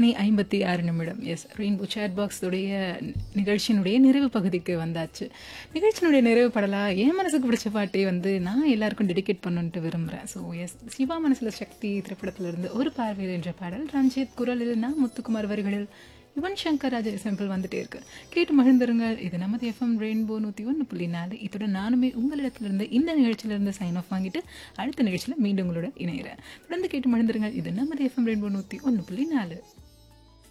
மணி ஐம்பத்தி ஆறு நிமிடம் எஸ் ரெயின்போ சேட் பாக்ஸுடைய நிகழ்ச்சியினுடைய நிறைவு பகுதிக்கு வந்தாச்சு நிகழ்ச்சியினுடைய நிறைவு பாடலா என் மனசுக்கு பிடிச்ச பாட்டை வந்து நான் எல்லாருக்கும் டெடிகேட் பண்ணணுன்ட்டு விரும்புகிறேன் ஸோ எஸ் சிவா மனசுல சக்தி திரைப்படத்திலிருந்து ஒரு பார்வையில் என்ற பாடல் ரஞ்சித் குரலில் நான் முத்துக்குமார் வரிகளில் யுவன் சங்கர் ராஜா சிம்பிள் வந்துட்டே இருக்கு கேட்டு மகிழ்ந்துருங்கள் இது நமது எஃப்எம் ரெயின்போ நூற்றி ஒன்று புள்ளி நாலு இத்துடன் நானுமே உங்களிடத்திலிருந்து இந்த நிகழ்ச்சியிலிருந்து சைன் ஆஃப் வாங்கிட்டு அடுத்த நிகழ்ச்சியில் மீண்டும் உங்களுடன் இணைகிறேன் தொடர்ந்து கேட்டு மகிழ்ந்துருங்கள் இது நமது எஃப்எம் ரெயின்போ நூற்றி ஒன்று புள்ளி நாலு